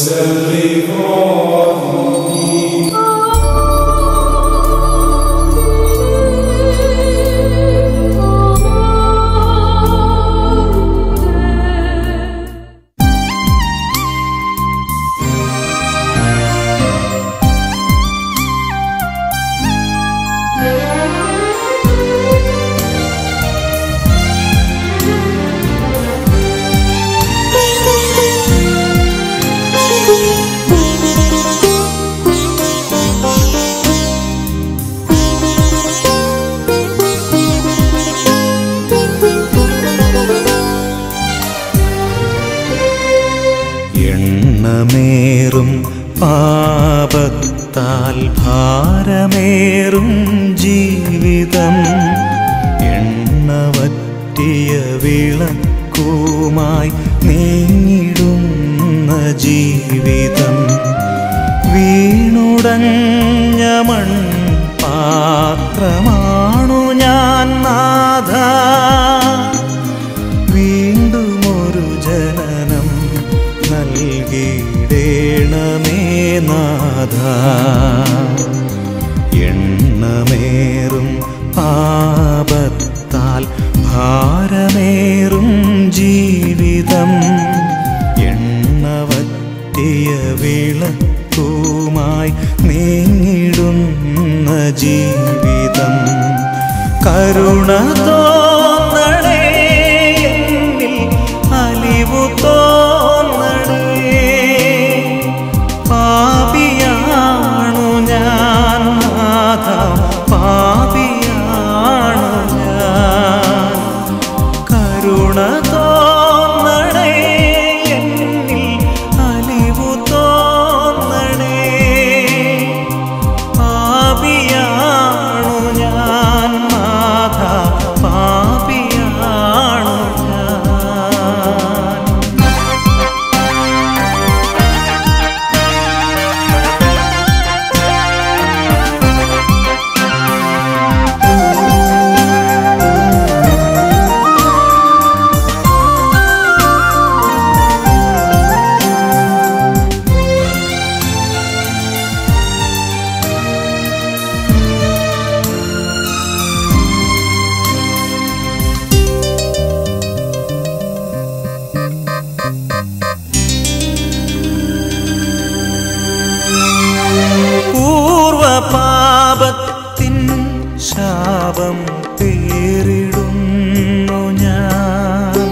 എണ്ണമേറും പാപത്താൽ ഭാരമേറും ജീവിതം എണ്ണവറ്റിയ വിളക്കുമായി നീങ്ങിടുന്ന ജീവിതം വീണുടഞ്ഞ മൺ പാത്രമാണു ഞാൻ നാഥ വീണ്ടുമൊരു ജനനം നൽകിയിടേണമേ നാഥ എണ്ണമേറും പാപത്താൽ ഭാരമേറും ജീവിതം എണ്ണവറ്റിയ വിളക്കുമായി നീങ്ങിടുന്ന ജീവിതം കരുണ തോന്നണേ എന്നിൽ അലിവു തോന്നണേ പാപിയാണു ഞാൻ നാഥ പാപിയാണു ഞാൻ കരുണ തോന്നണേ എന്നിൽ അലിവു തോന്നണേ പാപിയാണു ഞാൻ നാഥ പാപിയാണു ഞാൻ പൂർവപാപത്തിൻ ശാപം പേരിടുന്നു ഞാൻ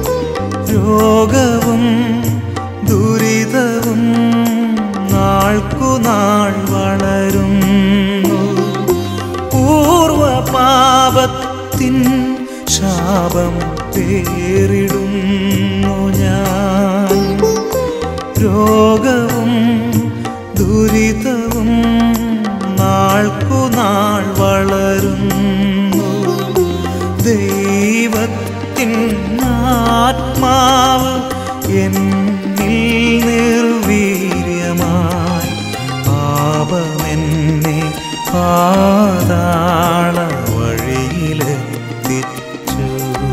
രോഗവും ദുരിതവും നാൾക്കുനാൾ വളരുന്നു പൂർവപാപത്തിൻ ശാപം പേരിടുന്നു ഞാൻ രോഗവും ദുരിതവും നാൾക്കുനാൾ വളരുന്നു ദൈവത്തിൻ ആത്മാവ് എന്നിൽ നിർവീര്യമായി പാപമെന്നെ പാതാള വഴിയിലെത്തിച്ചു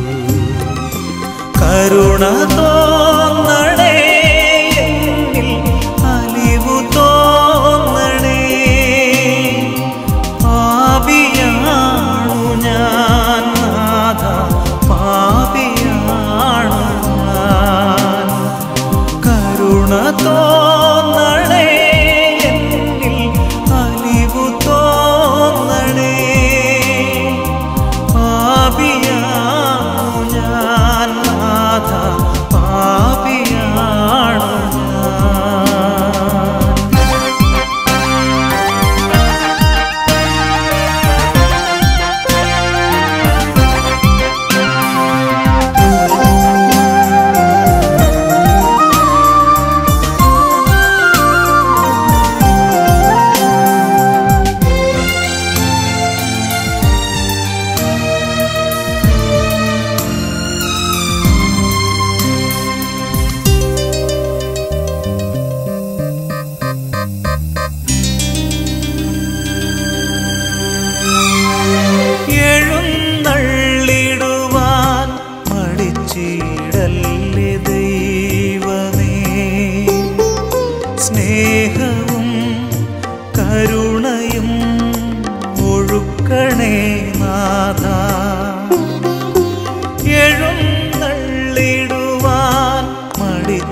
കരുണ തോന്നണേ എന്നിൽ അലിവു തോന്നണേ പാപിയാണു ഞാൻ നാഥ പാപിയാണു ഞാൻ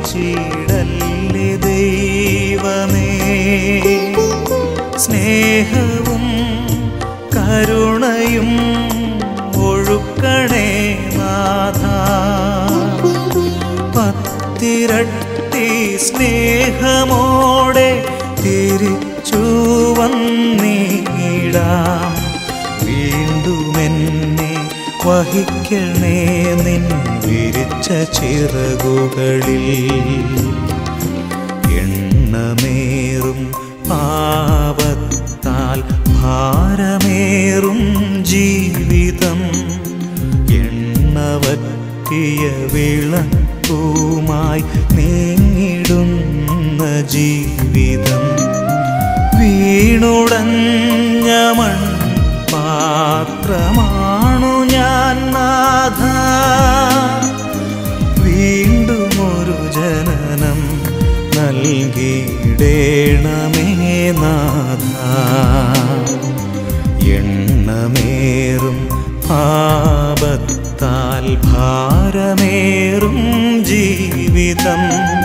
ത്യജിച്ചിടല്ലേ ദൈവമേ സ്നേഹവും കരുണയും ഒഴുക്കണേ നാഥ പത്തിരട്ടി സ്നേഹമോടെ തിരിച്ചു വന്നിടാം വീണ്ടുമെന്നെ വഹിക്കണേ നിൻ വിരിച്ച ചിറകുകളിൽ എണ്ണമേറും പാപത്താൽ ഭാരമേറും ജീവിതം എണ്ണവറ്റിയ വിളക്കുമായി നീങ്ങിടുന്ന ജീവിതം വീണുടഞ്ഞ മൺ പാത്രമാണു ഞാൻ നാഥ വീണ്ടും ഒരു ജനനം നൽകിയിടേണമേ നാഥ എണ്ണമേറും പാപത്താൽ ഭാരമേറും ജീവിതം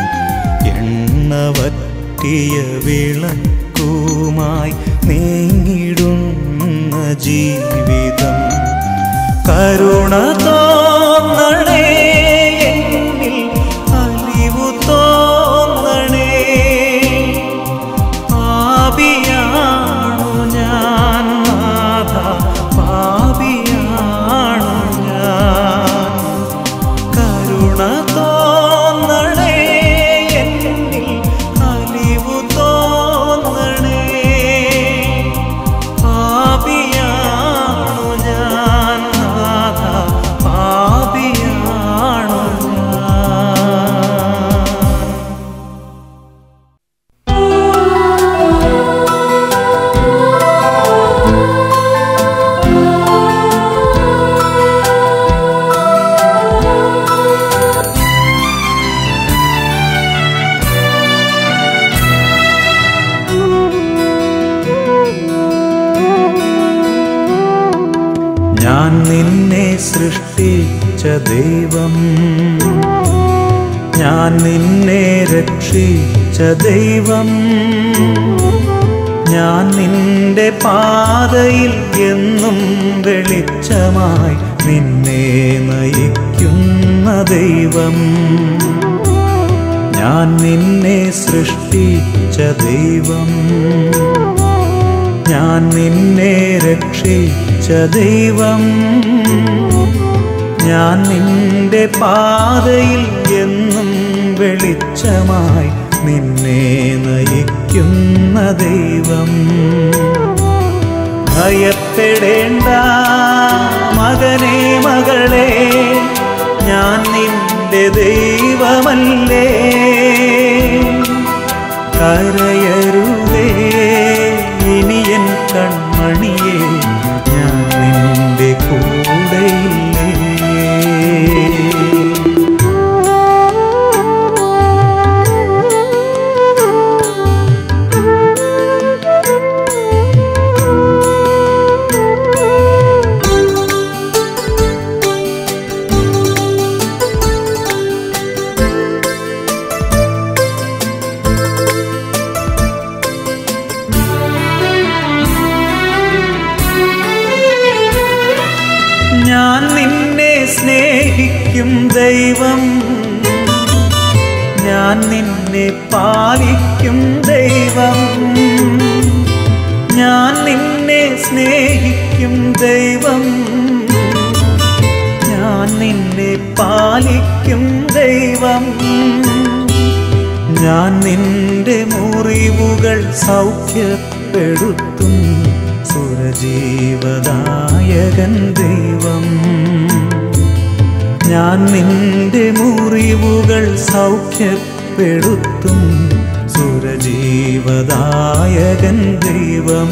എണ്ണവറ്റിയ വിളക്കുമായി നീങ്ങിടുന്ന ജീവിതം കരുണ തോന്നണേ എന്നിൽ അലിവു തോന്നണേ പാപിയാണു ഞാൻ നാഥ പാപിയാണു ഞാൻ കരുണ തോന്നണേ എന്നിൽ അലിവു തോന്നണേ പാപിയാണു ഞാൻ നാഥ പാപിയാണു ഞാൻ ഞാൻ നിന്നെ സൃഷ്ടിച്ച ദൈവം ഞാൻ നിന്നെ രക്ഷിച്ച ദൈവം ഞാൻ നിന്റെ പാതയിൽ എന്നും വെളിച്ചമായി നിന്നെ നയിക്കുന്ന ദൈവം ഞാൻ നിന്നെ സൃഷ്ടിച്ച ദൈവം ഞാൻ നിന്നെ രക്ഷിച്ച ദൈവം ഞാൻ നിന്റെ പാതയിൽ എന്നും വെളിച്ചമായി നിന്നെ നയിക്കുന്ന ദൈവം ഭയപ്പെടേണ്ട മകനെ മകളെ ഞാൻ നിന്റെ ദൈവമല്ലേ കരയരുതേ ഇനിയൻ കൺമണിയെ ഞാൻ നിന്റെ കൂടെയില്ലേ ഞാൻ നിന്നെ സ്നേഹിക്കും ദൈവം ഞാൻ നിന്നെ പാലിക്കും ദൈവം ഞാൻ നിന്നെ സ്നേഹിക്കും ദൈവം ഞാൻ നിന്നെ പാലിക്കും ദൈവം ഞാൻ നിന്റെ മുറിവുകൾ സൗഖ്യപ്പെടുത്തും സുരജീവദായകൻ ദൈവം ഞാൻ നിന്റെ മുറിവുകൾ സൗഖ്യപ്പെടുത്തും സുരജീവദായകൻ ദൈവം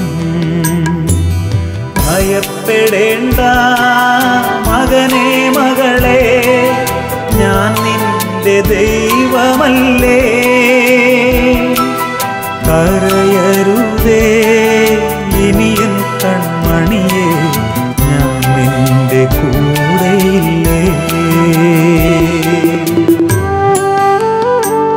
ഭയപ്പെടേണ്ട മകനെ മകളെ ഞാൻ നിന്റെ ദൈവമല്ലേ കരയരുതേ ഇനിയൻ കൺമണിയെ ഞാൻ നിന്റെ കൂടെയില്ലേ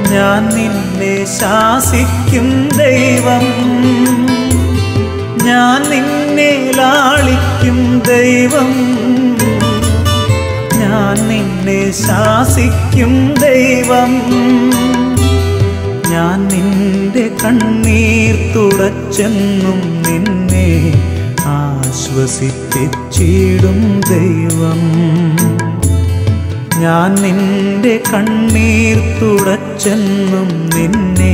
ഞാൻ നിന്നെ ശാസിക്കും ദൈവം ഞാൻ നിന്നെ ലാളിക്കും ദൈവം ഞാൻ നിന്നെ ശാസിക്കും ദൈവം ഞാൻ നിന്റെ കണ്ണീർ തുടച്ചെന്നും നിന്നെ ആശ്വസിപ്പിച്ചിടും ദൈവം ഞാൻ നിന്റെ കണ്ണീർ തുടച്ചെന്നും നിന്നെ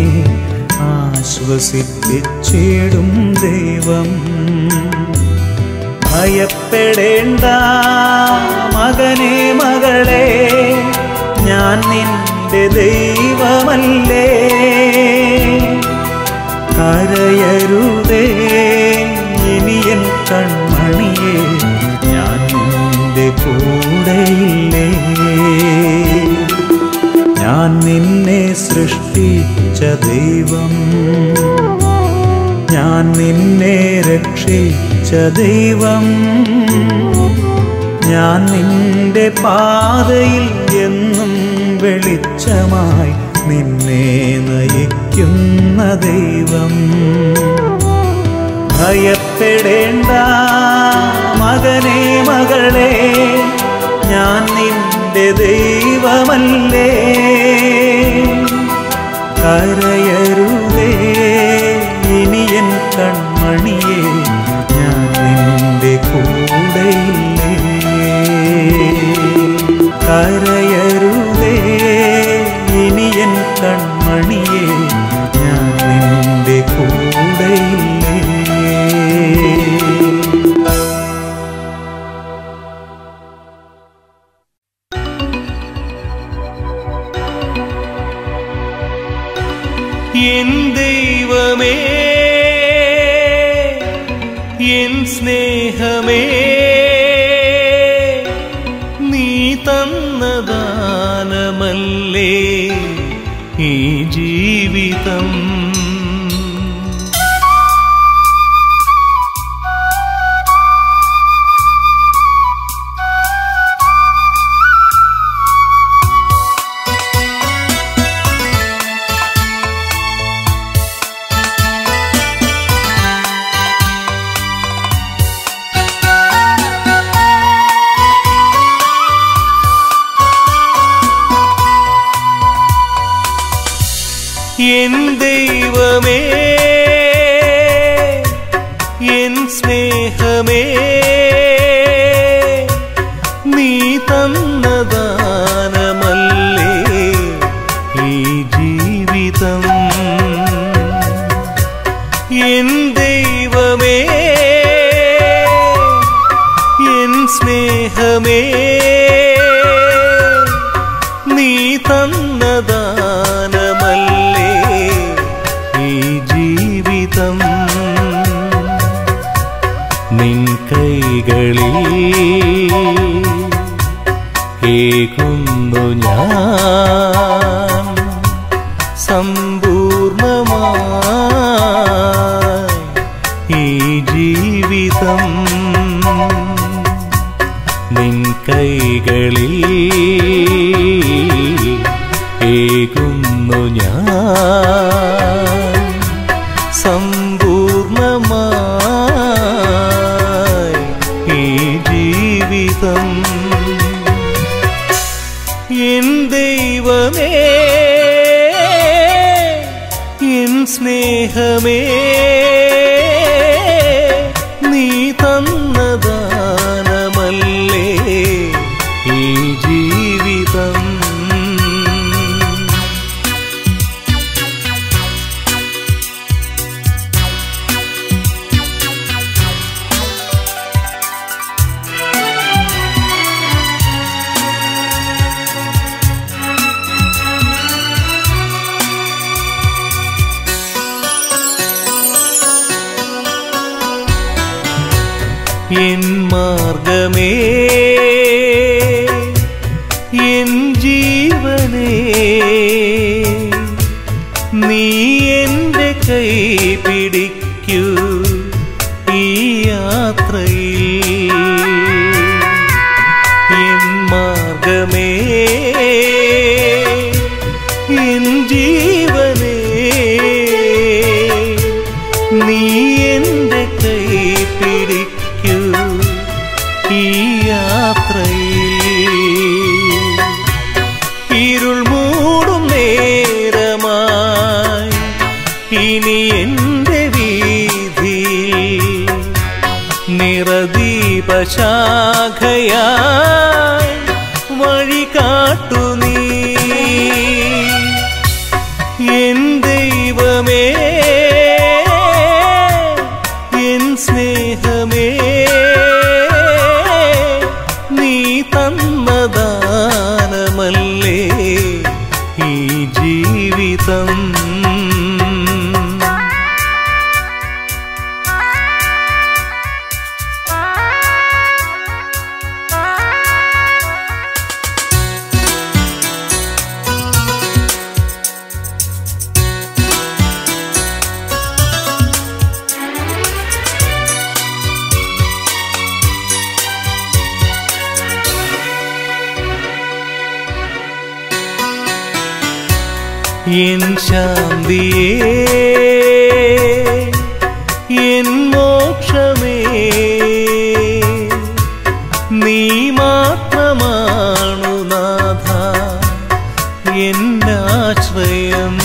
ആശ്വസിപ്പിച്ചിടും ദൈവം ഭയപ്പെടേണ്ട മകനെ മകളെ ഞാൻ നിന്റെ ദൈവമല്ലേ കരയരുതേ ഇനിയൻ കൺമണിയെ ഞാൻ നിന്റെ കൂടെയില്ലേ ഞാൻ നിന്നെ സൃഷ്ടിച്ച ദൈവം ഞാൻ നിന്നെ രക്ഷിച്ച ദൈവം ഞാൻ നിന്റെ പാതയിൽ എന്നും വെളിച്ചമായി നിന്നെ നയിക്കുന്ന ദൈവം ഭയപ്പെടേണ്ട മകനെ മകളെ ഞാൻ നിന്റെ ദൈവമല്ലേ കരയരുതേ ഇനിയൻ കൺമണിയെ ഞാൻ നിന്റെ കൂടെയില്ലേ കരയരുതേ ഇനിയൻ കൺമണിയെ ഞാൻ നിന്റെ കൂടെയില്ലേ എൻ ദൈവമേ എൻ സ്നേഹമേ നീ തന്ന ദാനമല്ലേ ഈ ജീവിതം എൻ ദൈവമേ എൻ സ്നേഹമേ നീ തന്ന ദാനമല്ലേ ഈ ജീവിതം എൻ ദൈവമേ എൻ സ്നേഹമേ നീ തന്ന ദാനമല്ലേ ഈ ജീവിതം നിൻ കൈകളിൽ ഏകുന്നു ഞാൻ സമ്പൂർണമായി ഈ ജീവിതം നിൻ കൈകളിൽ ഏകുന്നു ഞാൻ സമ്പൂർണമായി ഈ ജീവിതം എൻ ദൈവമേ എൻ സ്നേഹമേ നീ തന്ന ദാനമല്ലേ ഈ ജീവിതം എൻ മാർഗമേ എൻ ജീവനേ നീ എൻ്റെ കൈ പിടിക്കൂ ഈ യാത്രയിൽ എൻ മാർഗമേ എൻ എൻ ജീവനേ നീ എൻ്റെ കൈ പിടിക്കൂ ഈ യാത്രയിൽ ഇരുൾ മൂടും നേരമായി ഇനി എൻ്റെ വീതിയിൽ നിറദീപശാഖയായി വഴി കാട്ടു നീ എൻ ദൈവമേ എൻ സ്നേഹമേ നീ തന്നദാനമല്ലേ ഈ ജീവിതം എൻ ശാന്തിയേ എൻ മോക്ഷമേ നീ മാത്രമാണു നാഥ എന്നാശ്രയം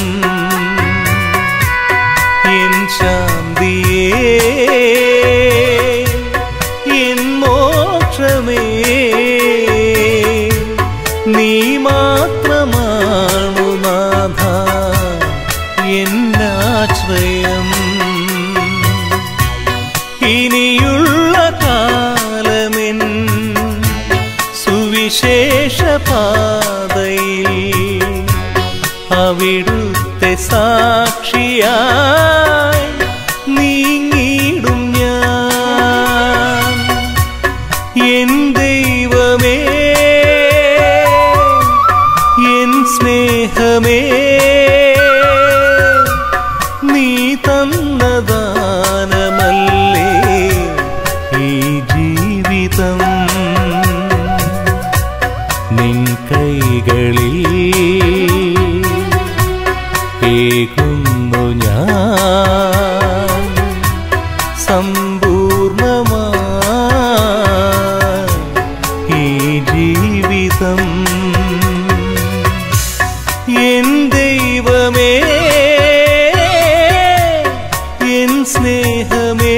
എൻ ശാന്തിയേ എൻ മോക്ഷമേ നീ മാത്രമാണു നാഥ എന്നാശ്രയം ഇനിയുള്ള കാലമെൻ സുവിശേഷ പാതയിൽ അവിടുത്തെ സാക്ഷിയായി നീങ്ങിടും ഞാൻ എൻ ദൈവമേ എൻ സ്നേഹമേ നീ തന്നദാനമല്ലേ ഈ ജീവിതം നിൻ കൈകളിൽ ഏകുന്നു ഞാൻ സമ്പൂർണമായി ഈ ജീവിതം എൻ ദൈവമേ എൻ സ്നേഹമേ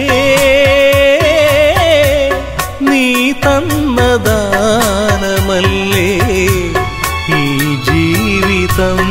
നീ തന്നദാനമല്ലേ ഈ ജീവിതം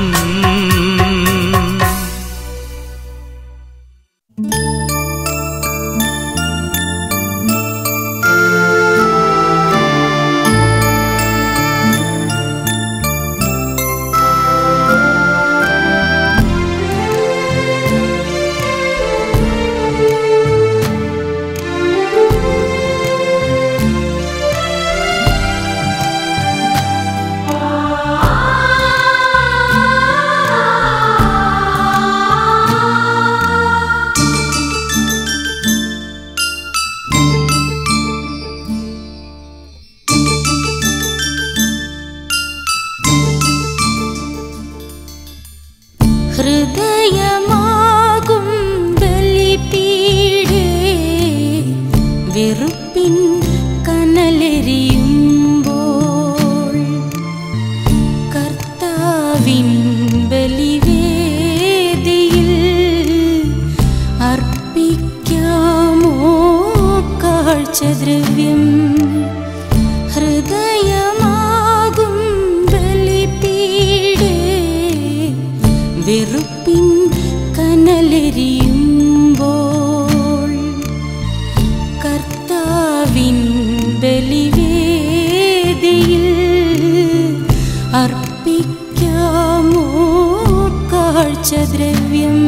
ഹൃദയമാകും ബലിപീഠേ വെറുപ്പിൻ കനലെരിയുമ്പോൾ കർത്താവിൻ ബലിവേദിയിൽ അർപ്പിക്കാമോ കാഴ്ചദ്രവ്യം ഹൃദയമാകും ബലിപീഠേ വെറുപ്പിൻ കനലെരിയുമ്പോൾ കർത്താവിൻ ബലിവേദിയിൽ അർപ്പിക്കാമോ കാഴ്ചദ്രവ്യം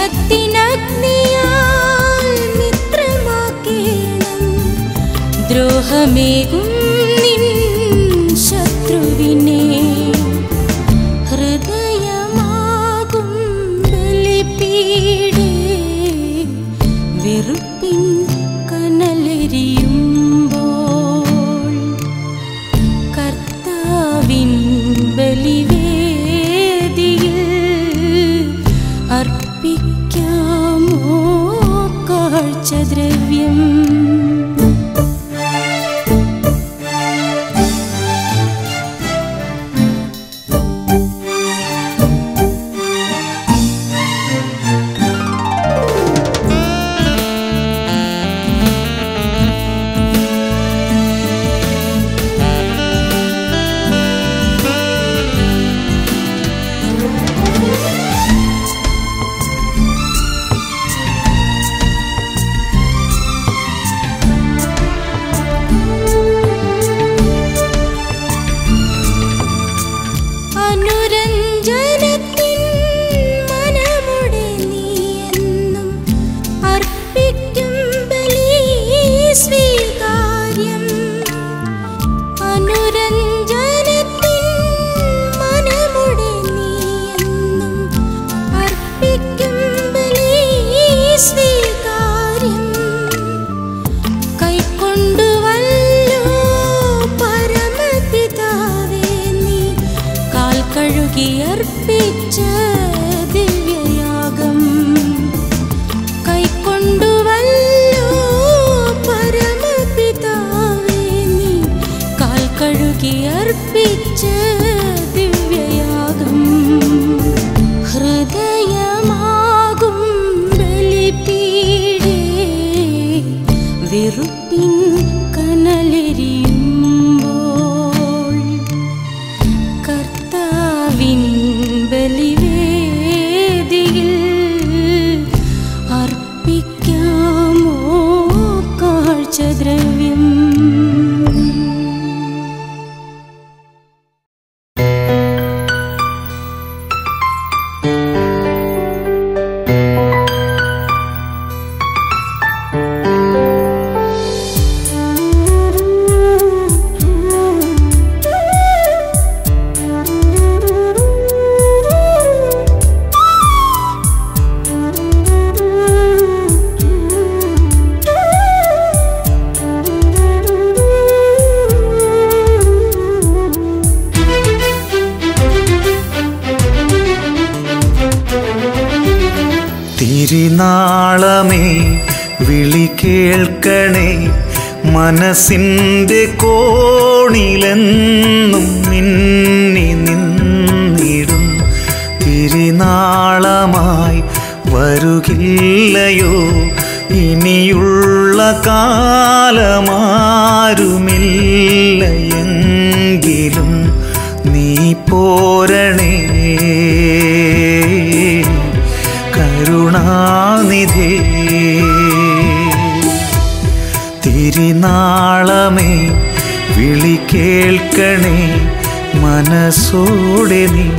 സ്നേഹത്തിനഗ്നിയാൽ മിത്രമാക്കേണം ദ്രോഹമേകും നിൻ ശത്രുവിനെ ഹൃദയമാകും ബലിപീഠേ വെറുപ്പിൻ കനലെരിയുമ്പോൾ കർത്താവിൻ ബലിവേദിയിൽ അർപ്പിക്കാമോ കാഴ്ചദ്രവ്യം അനുരഞ്ജനത്തിൻ മനമുടെ നീയെന്നും അർപ്പിക്കും ബലി സ്വീകാര്യം അനുരഞ്ജനത്തിൻ മനമുടെ നീയെന്നും അർപ്പിക്കും ബലി സ്വീകാര്യം കൈക്കൊണ്ടുവല്ലോ പരമപിതാവേ നീ കാൽ കഴുകി അർപ്പിച്ച ദിവ്യയാഗം കൈക്കൊണ്ടുവല്ലോ പരമപിതാവേ നീ കാൽ കഴുകി അർപ്പിച്ച ദിവ്യയാഗം ഹൃദയമാകും ബലിപീഠേ വെറുപ്പിൻ കനലെരിയുമ്പോൾ കർത്താവിൻ ബലിവേദിയിൽ അർപ്പിക്കാമോ കാഴ്ചദ്രവ്യം തിരുനാളമേ വിളി കേൾക്കണേ മനസ്സിൻ്റെ കോണിലെന്നും മിന്നി നിന്നിടും തിരുനാളമായി വരുകില്ലയോ ഇനിയുള്ള കാലമാരുമില്ല എങ്കിലും നീ പോരണേ കരുണാനിധേ തിരുനാളമേ വിളി കേൾക്കണേ മനസ്സോടെ നീ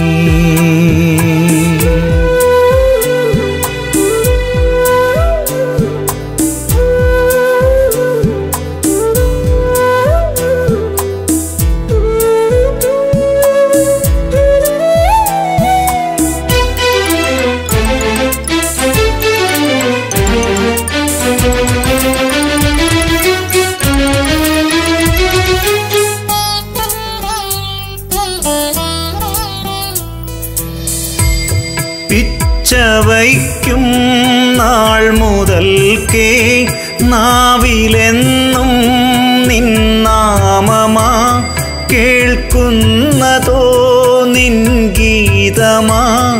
പിച്ച വയ്ക്കും നാൾ മുതൽക്കേ നാവിലെന്നും നിന്നാമമാ കേൾക്കുന്നതോ നിൻ ഗീതമാ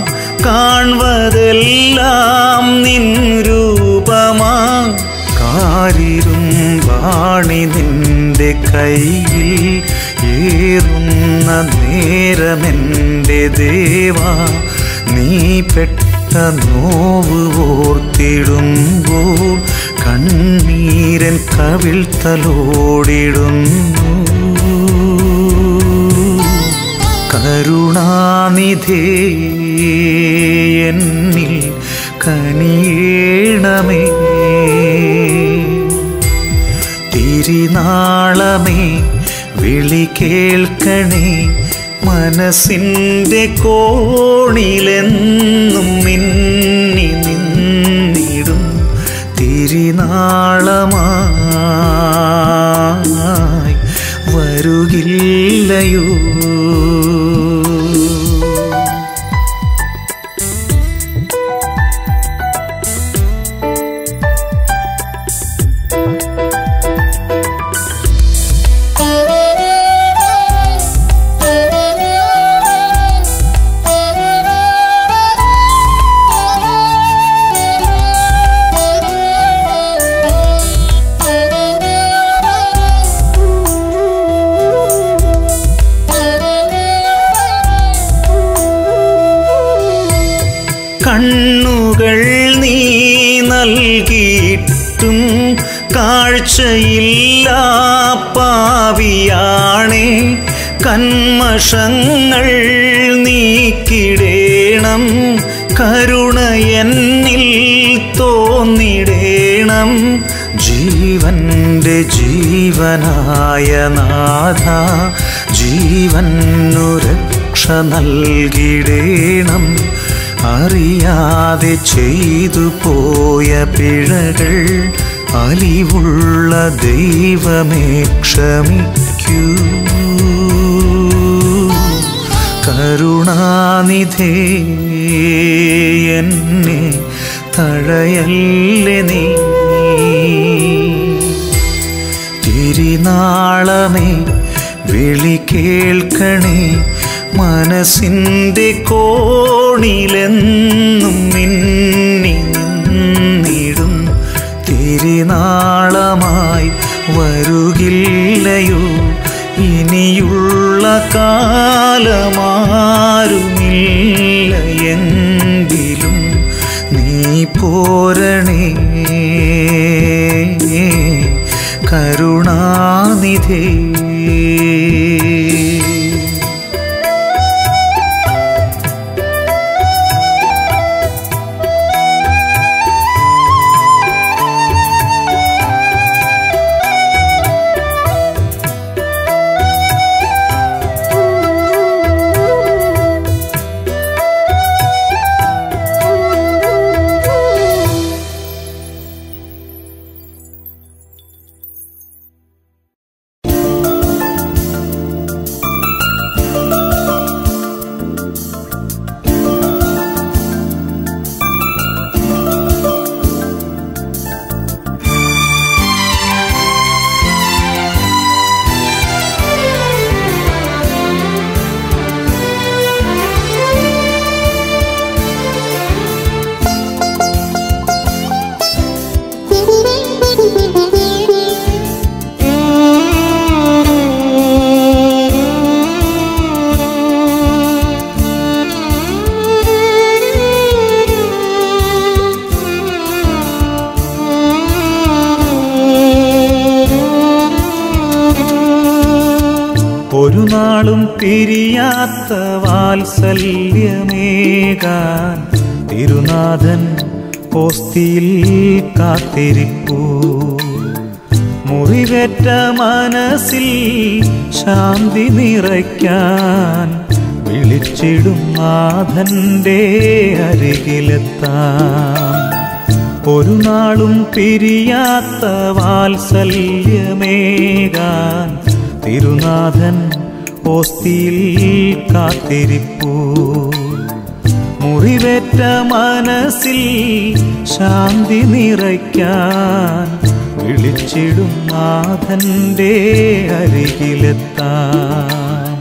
കാൺവതെല്ലാം നിൻ രൂപമാ കാരിരും വാണി നിന്റെ കയ്യിൽ ഏറുന്ന നേരമെൻ്റെ ദേവാ നീ പെട്ട നോവ് ഓർത്തിടുമ്പോൾ കണ്ണീരൻ കവിൾ തലോടിടുന്നു കരുണാനിധേ എന്നിൽ കനിയേണമേ തിരിനാളമേ വിളി കേൾക്കണേ മനസ്സിൻ്റെ കോണിലെന്നും മിന്നി നിന്നിടും തിരിനാളമായി വരുകില്ലയോ കണ്ണുകൾ നീ നൽകിയിട്ടും കാഴ്ചയില്ല പാവിയാണേ കന്മഷങ്ങൾ നീക്കിടേണം കരുണ എന്നിൽ തോന്നിടേണം ജീവന്റെ ജീവനായ നാഥ ജീവനു രക്ഷ നൽകിടേണം അറിയാതെ ചെയ്തു പോയ പിഴകൾ അലിവുള്ള ദൈവമേ ക്ഷമിക്കൂ കരുണാനിധേ എന്നെ തഴയല്ലേ നീ തിരിനാളമേ വിളി കേൾക്കണേ മനസ്സിൻ്റെ കോണിലെന്നും മിന്നി നിന്നിടും തിരിനാളമായി വരുകില്ലയോ ഇനിയുള്ള കാലമാരുമില്ല എങ്കിലും നീ പോരണേ കരുണാനിധേ ഒരു നാളും പിരിയാത്ത വാത്സല്യമേകാൻ തിരുനാഥൻ പോസ്തിയിൽ കാത്തിരിപ്പൂ മുറിവേറ്റ മനസ്സിൽ ശാന്തി നിറയ്ക്കാൻ വിളിച്ചിടും നാഥൻ്റെ അരികിലെത്താം ഒരു നാളും പിരിയാത്ത വാത്സല്യമേകാൻ തിരുനാഥൻ ഓസ്തിയിൽ കാത്തിരിപ്പൂ മുറിവേറ്റ മനസ്സിൽ ശാന്തി നിറയ്ക്കാൻ വിളിച്ചിടും നാഥൻ്റെ അരികിലെത്താം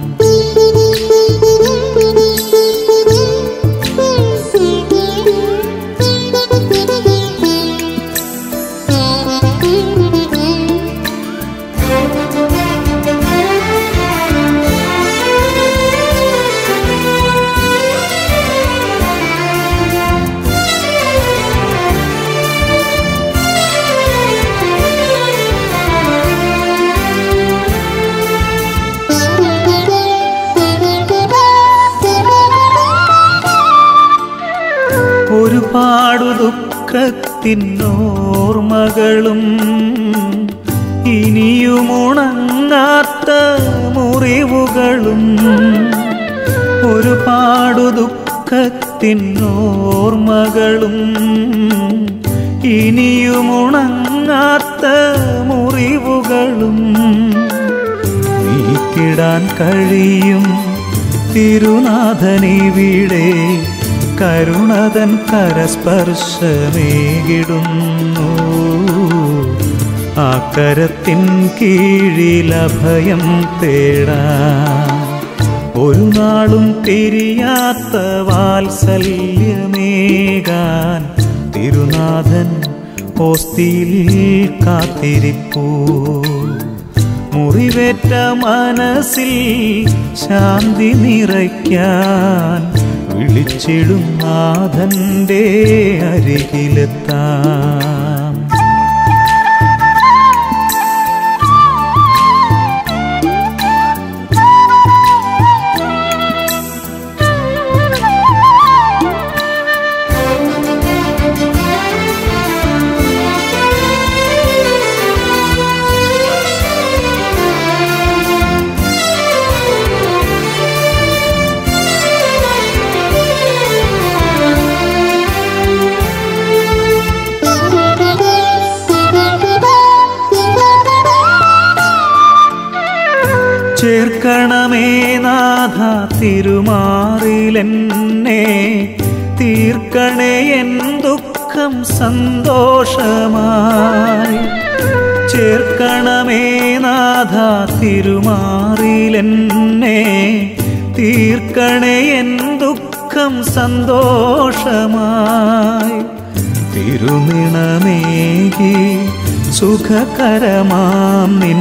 Thank you. ദുഃഖത്തിനോർമകളും ഇനിയുമുണങ്ങാത്ത മുറിവുകളും ഒരുപാടു ദുഃഖത്തിനോർമകളും ഇനിയുമുണങ്ങാത്ത മുറിവുകളും നീക്കിടാൻ കഴിയും തിരുനാഥനിവിടെ കരുണതൻ കരസ്പർശമേകിടുന്നു ആ കരത്തിൻ കീഴിൽ അഭയം തേടാൻ ഒരു നാളും തിരിയാത്ത വാത്സല്യമേകാൻ തിരുനാഥൻ ഓസ്തിയിൽ കാത്തിരിപ്പൂ മുറിവേറ്റ മനസ്സിൽ ശാന്തി നിറയ്ക്കാൻ വിളിച്ചിടും നാഥന്റെ അരികിലെത്താം ചേർക്കണമേ നാഥ തിരുമാറിലെന്നെ തീർക്കണേ എൻ ദുഃഖം സന്തോഷമായി ചേർക്കണമേ നാഥ തിരുമാറിലെന്നെ തീർക്കണേ എൻ ദുഃഖം സന്തോഷമായി തിരുനിണമേകി സുഖകരമാം നിൻ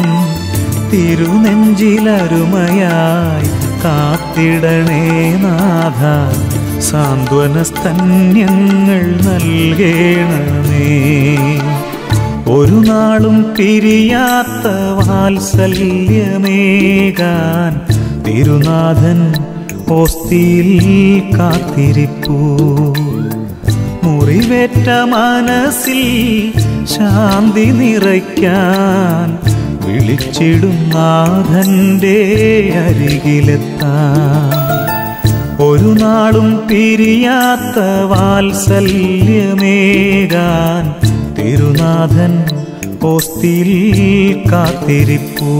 തിരുനെഞ്ചിലരുമയായി കാത്തിടണേ നാഥ സാന്ത്വനസ്തന്യങ്ങൾ നൽകേണമേ ഒരു നാളും പിരിയാത്ത വാത്സല്യമേകാൻ തിരുനാഥൻ ഓസ്തിയിൽ കാത്തിരിപ്പൂ മുറിവേറ്റ മനസ്സിൽ ശാന്തി നിറയ്ക്കാൻ വിളിച്ചിടും നാഥന്റെ അരികിലെത്താം ഒരു നാളും പിരിയാത്ത വാത്സല്യമേകാൻ തിരുനാഥൻ ഓസ്തിയിൽ കാത്തിരിപ്പൂ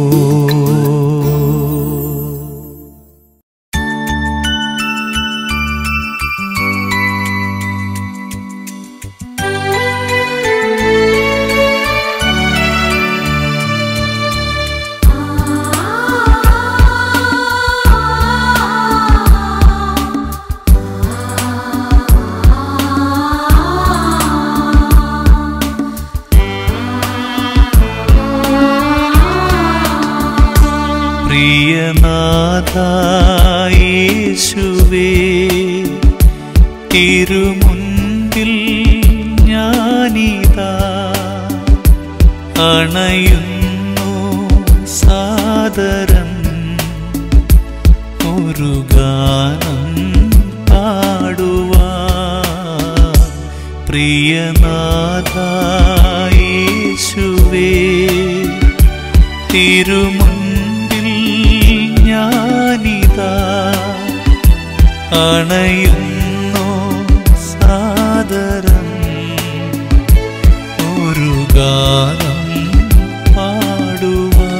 പ്രിയനാഥായേശുവേ തിരുമുൻപിൽ ഞാനിതാ അണയുന്നു സാദരം ഒരു ഗാനം പാടുവാ പ്രിയനാഥായേശുവേ തിരുമുൻപിൽ ഞാനിതാ അണയുന്നു സാദരം ഒരു ഗാനം പാടുവാ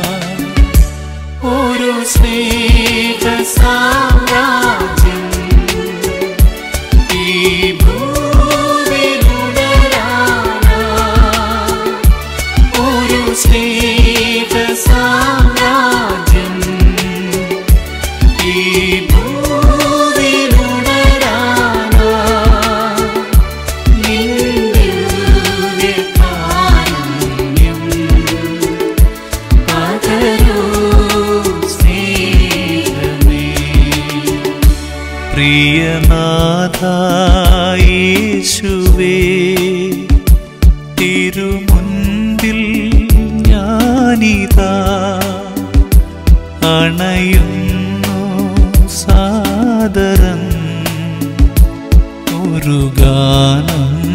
ഒരു സ്നേഹ സാമ്രാജ്യം ഈ ഭൂവിലുടരാനാ ഒരു സ്നേഹ സാമ്രാജ്യം ഈ ഭൂവിലുടരാനാ നിന്റെ കാരുണ്യം പകരൂ സ്നേഹമേ പ്രിയനാഥായേശുവേ തിരുമുൻപിൽ ഞാനിതാ അണയുന്നു സാദരം ഒരു ഗാനം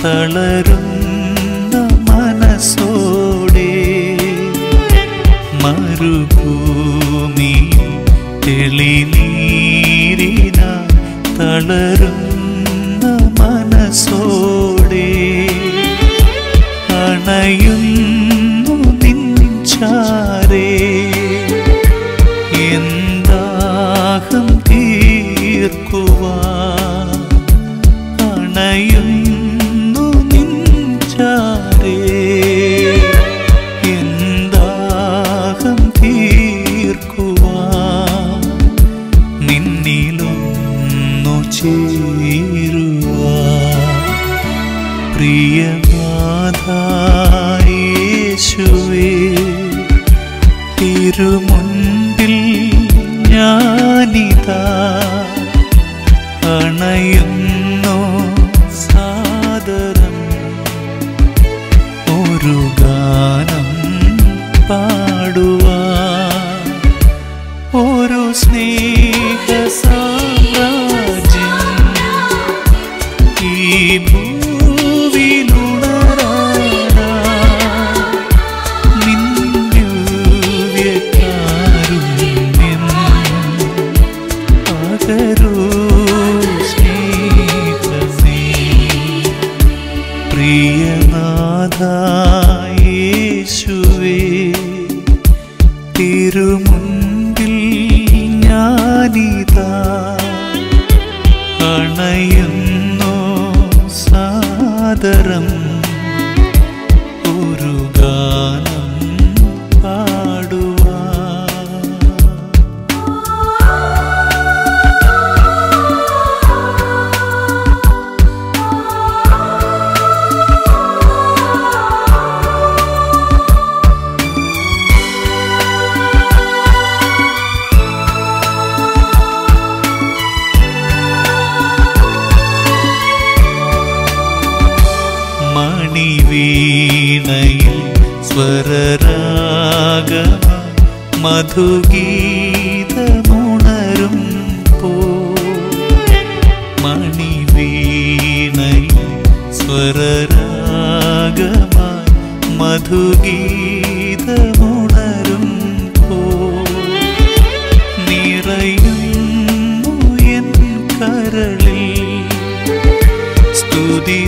തളരുന്ന മനസ്സോടെ മരുഭൂമി തെളിനീരിന തളരുന്ന മനസ്സോടെ അണയുന്നു നിൻചാരേ എന്താഹം തീർക്കുവാൻ അണയുന്നു നിൻചാരേ എന്താഹം തീർക്കുവാൻ നിന്നിലൊന്നു ചേരുവാൻ പ്രിയനാഥായേശുവേ തിരുമുൻപിൽ ഞാനിതാ അണയുന്നു സാദരം ഒരു ഗാനം പാടുവാൻ ഒരു സ്നേഹ സാമ്രാജ്യം ഈ ഭൂവിലുണരാനാ നിന്ദിവ്യകാരുണ്യം പകരൂ സ്നേഹമേ പ്രിയനാഥായേശുവേ തിരുമുൻപിൽ ഞാനിതാ അണയുന്നു സാദരം ഒരു ഗാനം പാടുവാ മണിവീണയിൽ സ്വരരാഗമ മധുഗീതമുണരും പോ മണിവീണയിൽ സ്വരരാഗമ മധുഗീതമുണരും പോ നിറയുന്നു എൻ കരളിൽ സ്തുതി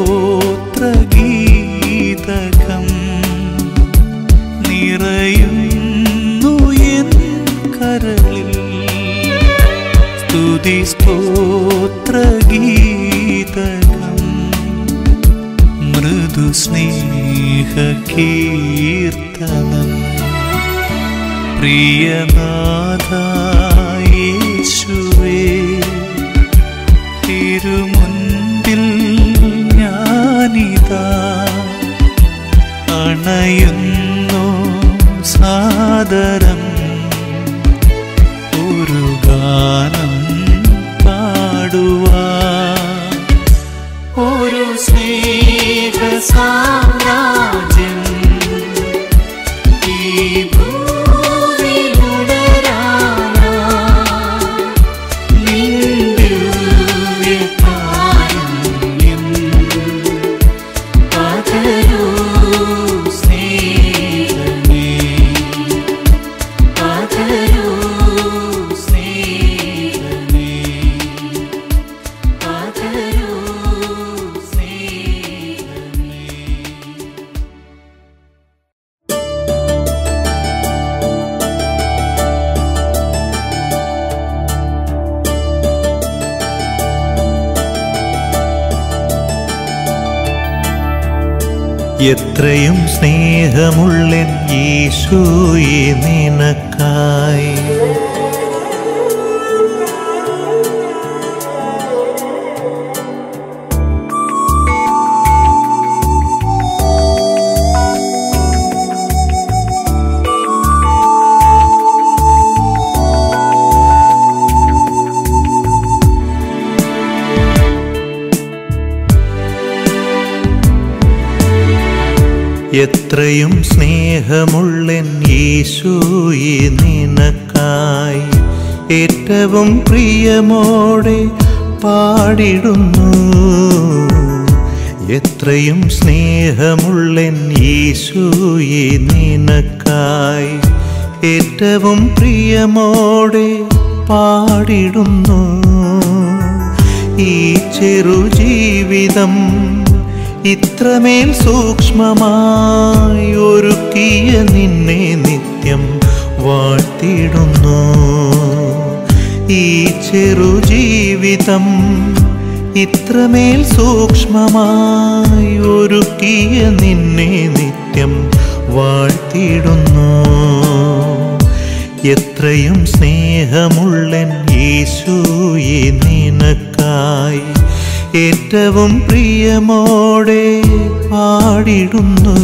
സ്തോത്രഗീതകം നിറയുന്നു എൻ കരളിൽ സ്തുതി സ്തോത്രഗീതകം മൃദു സ്നേഹ കീർത്തനം പ്രിയനാഥായേശുവേ തിരുമുൻപിൽ ഞാനിതാ അണയുന്നു സാദരം ഒരു ഗാനം പാടുവാ ഒരു സ്നേഹ സാമ്രാജ്യം ഈ ഭൂവിലുടരാനാ നിന്ദിവ്യകാരുണ്യം പകരൂ സ്നേഹമേ പകരൂ സ്നേഹമേ പകരൂ സ്നേഹമേ എത്രയും സ്നേഹമുള്ളൻ യേശുയെ നിനക്കായി എത്രയും സ്നേഹമുള്ളൻ യേശുയെ നിനക്കായി ഏറ്റവും പ്രിയമോടെ പാടിടുന്നു എത്രയും സ്നേഹമുള്ളൻ യേശുയെ നിനക്കായി ഏറ്റവും പ്രിയമോടെ പാടിടുന്നു ഈ ചെറുജീവിതം ഇത്രമേൽ സൂക്ഷ്മമായി ഒരുക്കിയ നിന്നെ നിത്യം വാഴ്ത്തിടുന്നു ഈ ചെറുജീവിതം ഇത്രമേൽ സൂക്ഷ്മമായി ഒരുക്കിയ നിന്നെ നിത്യം വാഴ്ത്തിടുന്നു എത്രയും സ്നേഹമുള്ളൻ യേശുയെ നിനക്കായി ഏറ്റവും പ്രിയമോടെ പാടിടുന്നു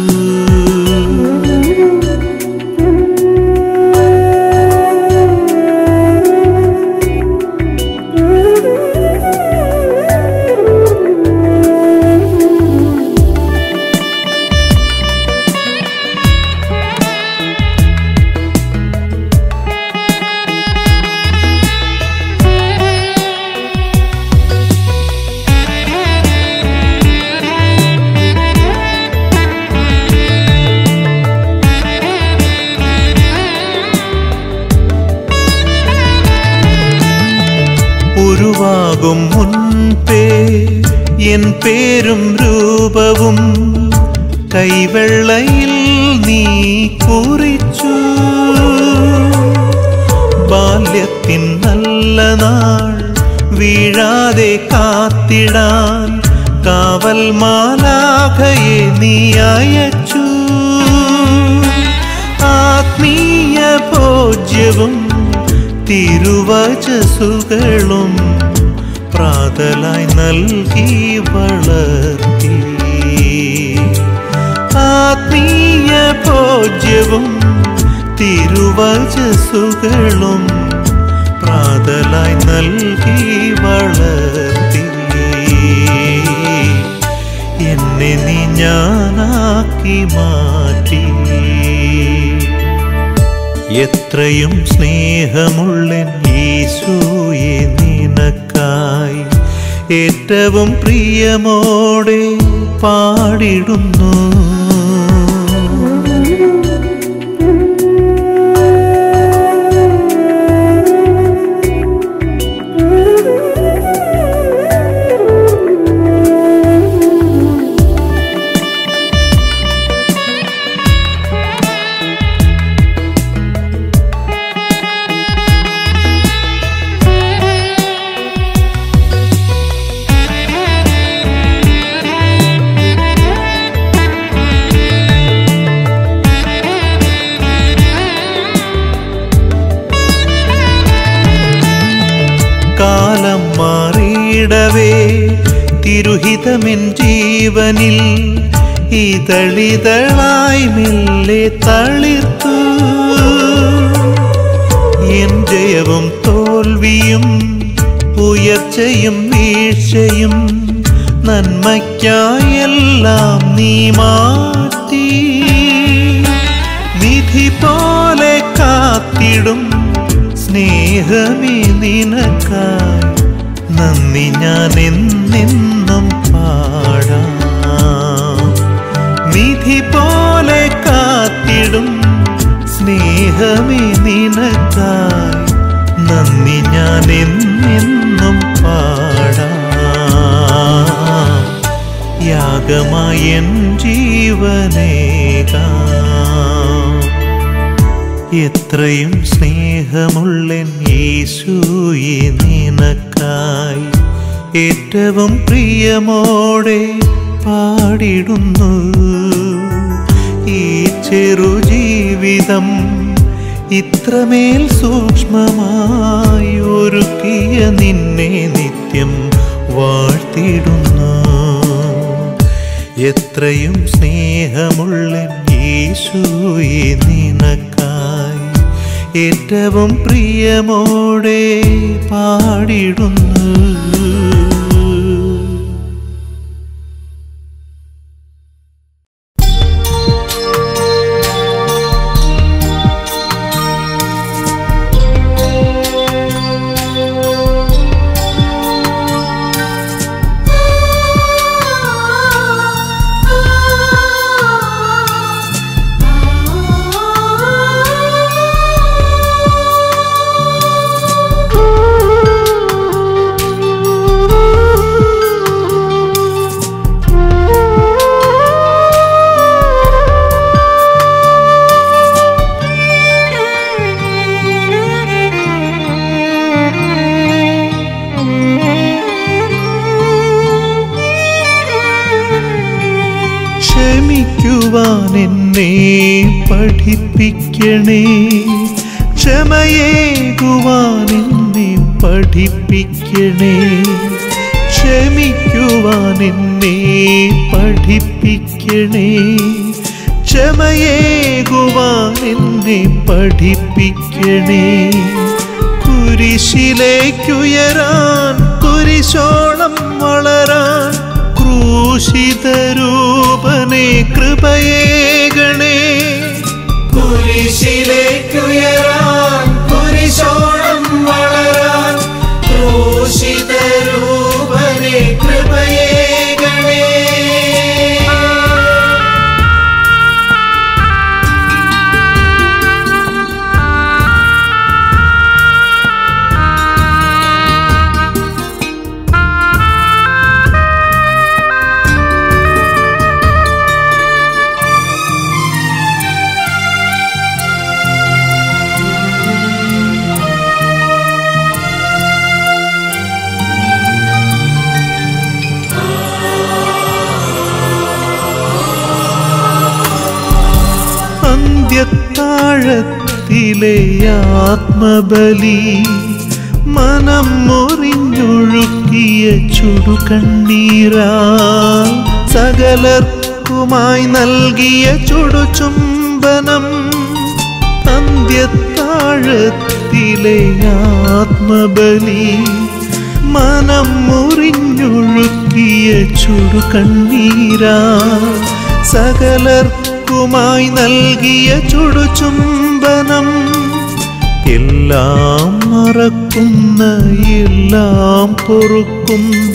ഉരുവാകും മുൻപേ എൻ പേരും രൂപവും കൈവെള്ളയിൽ നീ കുറിച്ചു ബാല്യത്തിൻ നല്ല നാൾ വീഴാതെ കാത്തിടാൻ കാവൽ മാലാഖയെ നീ അയച്ചു ആത്മീയ ഭോജ്യവും തിരുവചസുകളും പ്രാതലായി നൽകി വളർത്തി ആത്മീയ ഭോജ്യവും തിരുവചസുകളും പ്രാതലായി നൽകി വളർത്തി എന്നെ നീ ഞാനാക്കി മാറ്റി എത്രയും സ്നേഹമുള്ളൻ യേശുയെ നിനക്കായി ഏറ്റവും പ്രിയമോടെ പാടിടുന്നു കാലം മാറിയിടവേ തിരുഹിതമെൻ ജീവനിൽ ഇതളിതളായി മെല്ലെ തളിർത്തു എൻ ജയവും തോൽവിയും ഉയർച്ചയും വീഴ്ചയും നന്മയ്ക്കായെല്ലാം നീ മാറ്റി നിധി പോലെ കാത്തിടും സ്നേഹമേ നിനക്കായി നന്ദി ഞാൻ എന്നെന്നും പാടാം നിധി പോലെ കാത്തിടും സ്നേഹമേ നിനക്കായി നന്ദി ഞാൻ എന്നെന്നും പാടാം യാഗമായി എൻ ജീവനേകാം എത്രയും സ്നേഹമുള്ളൻ യേശുയെ നിനക്കായി ഏറ്റവും പ്രിയമോടെ പാടിടുന്നു ഈ ചെറുജീവിതം ഇത്രമേൽ സൂക്ഷ്മമായി ഒരുക്കിയ നിന്നെ നിത്യം വാഴ്ത്തിടുന്നു എത്രയും സ്നേഹമുള്ളൻ യേശുയെ നിനക്കായി ഏറ്റവും പ്രിയമോടെ പാടിടുന്നു ആ ക്ഷമിക്കുവാൻ എന്നെ പഠിപ്പിക്കണേ ക്ഷമയേകുവാൻ എന്നെ പഠിപ്പിക്കണേ ക്ഷമിക്കുവാൻ എന്നെ പഠിപ്പിക്കണേ ക്ഷമയേകുവാൻ എന്നെ പഠിപ്പിക്കണേ കുരിശിലേക്കുയരാൻ കുരിശോളം വളരാൻ ക്രൂശിതരൂപനെ കൃപയേകണേ കുരിശിലേക്കുയരാൻ കുരിശോളം വളരാൻ ക്രൂശിതരൂപനെ കൃപയേകണേ അന്ത്യത്താഴത്തിലെ ആത്മബലി മനം മുറിഞ്ഞൊഴുക്കിയ ചുടുകണ്ണീരാ സകലർക്കുമായി നൽകിയ ചുടുചുംബനം അന്ത്യത്താഴത്തിലെ ആത്മബലി മനം മുറിഞ്ഞൊഴുക്കിയ ചുടുകണ്ണീരാ സകലർക്കുമായി നൽകിയ ചുടുചുംബനം എല്ലാം മറക്കുന്ന എല്ലാം പൊറുക്കുന്ന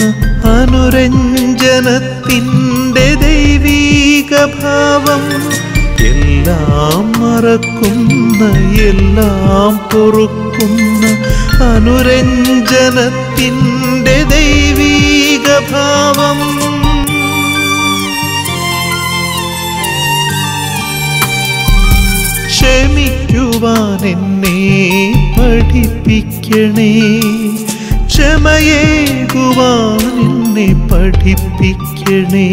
അനുരഞ്ജനത്തിൻ്റെ ദൈവീക ഭാവം എല്ലാം മറക്കുന്ന എല്ലാം പൊറുക്കുന്ന അനുരഞ്ജനത്തിൻ്റെ ദൈവീക ഭാവം ക്ഷമിക്കുവാൻ എന്നെ പഠിപ്പിക്കണേ ക്ഷമയേകുവാൻ എന്നെ പഠിപ്പിക്കണേ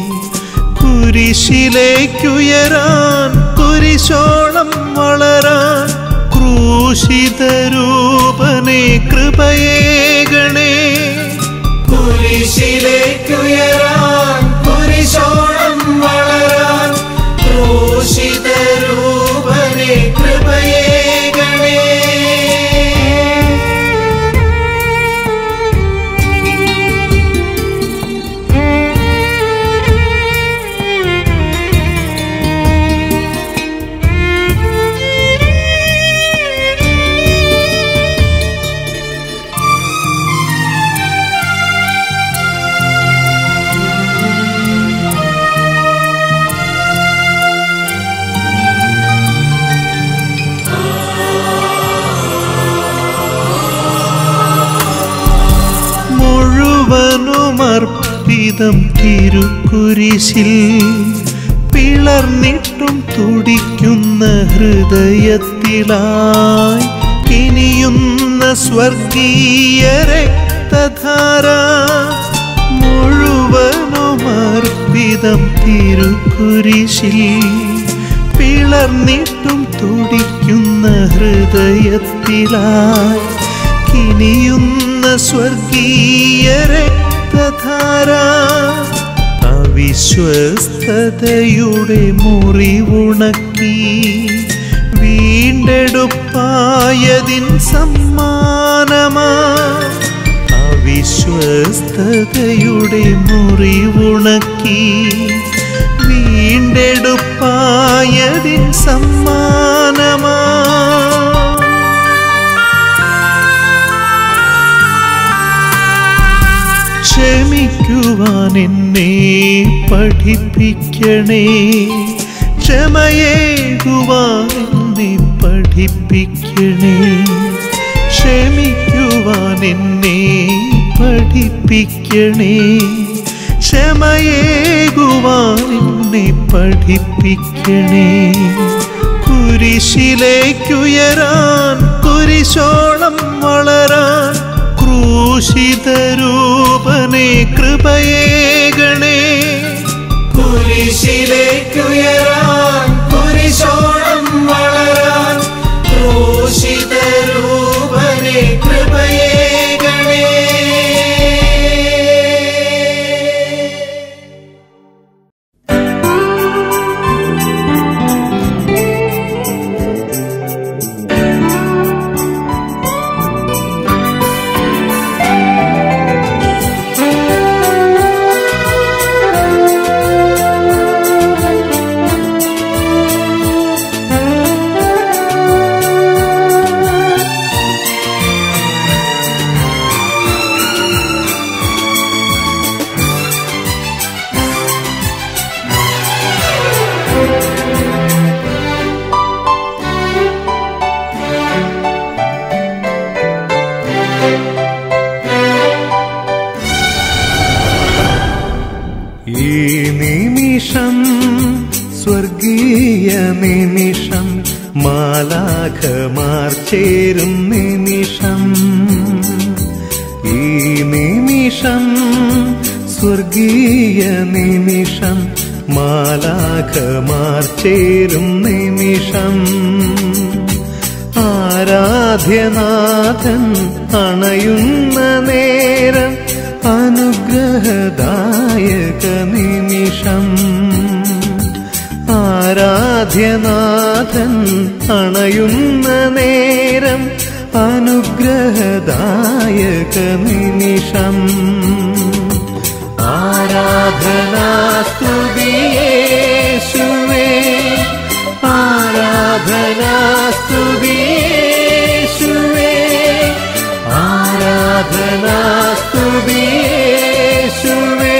കുരിശിലേക്കുയരാൻ കുരിശോളം വളരാൻ ക്രൂശിതരൂപനെ കൃപയേകണേ കുരിശിലേക്കുയരാൻ കുരിശോളം വളരാൻ ക്രൂശിതരൂപനെ കൃപയേകണേ മുഴുവനുമർപ്പിതം തിരുക്കുരിശിൽ പിളർന്നിട്ടും തുടിക്കുന്ന ഹൃദയത്തിലായി കിനിയുന്ന സ്വർഗീയ രക്തധാര മുഴുവനുമർപ്പിതം തിരുക്കുരിശിൽ പിളർന്നിട്ടും തുടിക്കുന്ന ഹൃദയത്തിലായി കിനിയുന്ന സ്വർഗീയ രക്തധാര അവിശ്വസ്തതയുടെ മുറിവുണക്കി വീണ്ടെടുപ്പായതിൻ സമ്മാനമാ അവിശ്വസ്തതയുടെ മുറിവുണക്കി വീണ്ടെടുപ്പായതിൻ സമ്മാനമാ ക്ഷമിക്കുവാൻ എന്നെ പഠിപ്പിക്കണേ ക്ഷമയേകുവാൻ എന്നെ പഠിപ്പിക്കണേ ക്ഷമിക്കുവാൻ എന്നെ പഠിപ്പിക്കണേ ക്ഷമയേകുവാൻ എന്നെ പഠിപ്പിക്കണേ കുരിശിലേക്കുയരാൻ കുരിശോളം വളരാൻ ക്രൂശിതരൂപനെ കൃപയേകണേ കുരിശിലേ എനിക്കുയരാൻ കുരിശോളം വളരാൻ ക്രൂശിത രൂപനെ കൃപയേകണേ ഈ നിമിഷം സ്വർഗീയ നിമിഷം മാലാഖമാർ ചേരും നിമിഷം ഈ നിമിഷം സ്വർഗീയ നിമിഷം മാലാഖമാർ ചേരും നിമിഷം ആരാധ്യനാഥൻ അണയുന്ന നേരം അനുഗ്രഹദായക നിമിഷം ആരാധ്യനാഥൻ അണയുന്ന നേരം അനുഗ്രഹദായക നിമിഷം ആരാധനാസ്തുതിയേശുവേ ആരാധനാസ്തുതിയേശുവേ ആരാധനാസ്തുതിയേശുവേ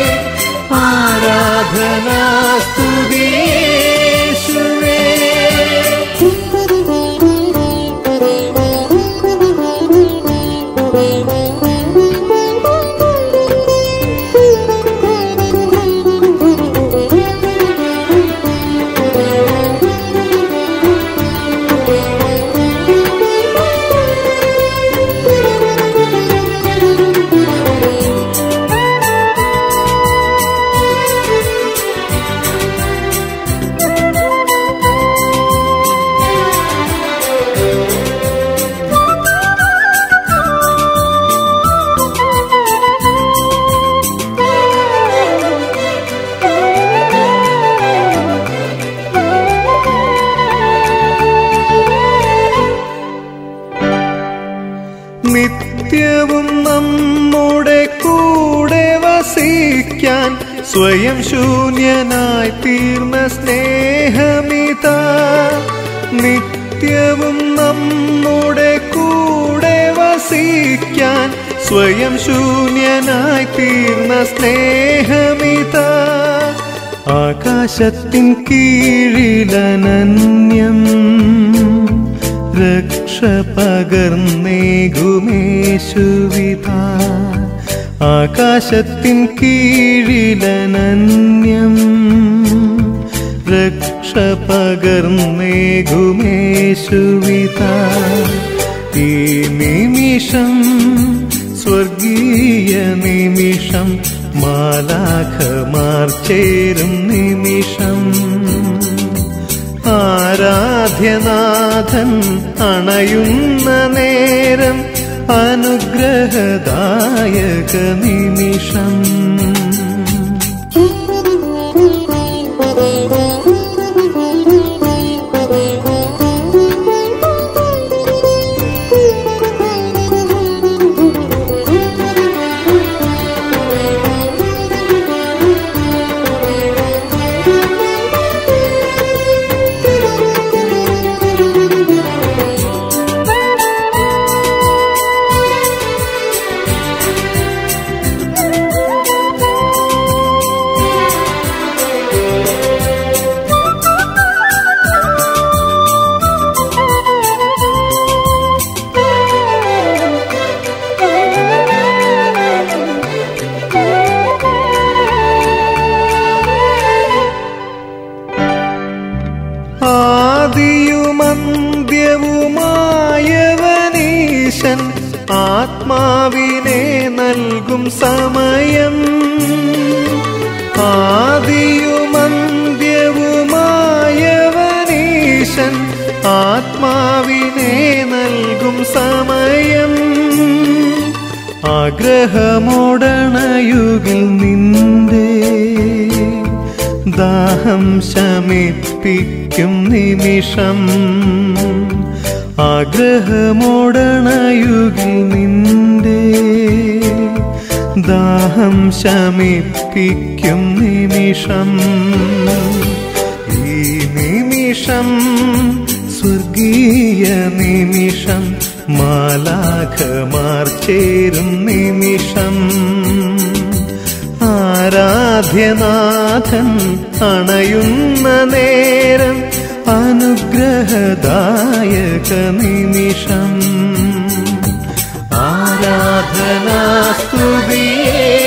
ആരാധനാസ്തുതിയേശുവേ നിത്യവും നമ്മുടെ കൂടെ വസിക്കാൻ സ്വയം ശൂന്യനായി തീർന്ന സ്നേഹമിത നിത്യവും നമ്മുടെ കൂടെ വസിക്കാൻ സ്വയം ശൂന്യനായി തീർന്ന സ്നേഹമിത ആകാശത്തിൻ കീഴിലനന്യം രക്ഷ പകർന്നേകുമേശുവിധ ആകാശത്തിൻ കീഴിലനന്യം രക്ഷ പകർന്നേകുമേശുവിധ ഈ നിമിഷം സ്വർഗീയ നിമിഷം മാലാഖമാർ ചേരും നിമിഷം ആരാധ്യനാഥൻ അണയുന്ന നേരം അനുഗ്രഹദായക നിമിഷം ആദിയുമന്ത്യവുമായവനീശൻ ആത്മാവിനെ നൽകും സമയം ആദിയുമന്ത്യവും സമയം ആഗ്രഹമോടണയുകിൽ നിന്റെ ദാഹം ശമിപ്പിക്കും നിമിഷം ആഗ്രഹമോടണയുകിൽ നിന്റെ ദാഹം ശമിപ്പിക്കും നിമിഷം ഈ നിമിഷം സ്വർഗീയ നിമിഷം മാലാഖമാർ ചേരും നിമിഷം ആരാധ്യനാഥൻ അണയുന്ന നേരം അനുഗ്രഹദായക നിമിഷം ആരാധനാസ്തുതിയേ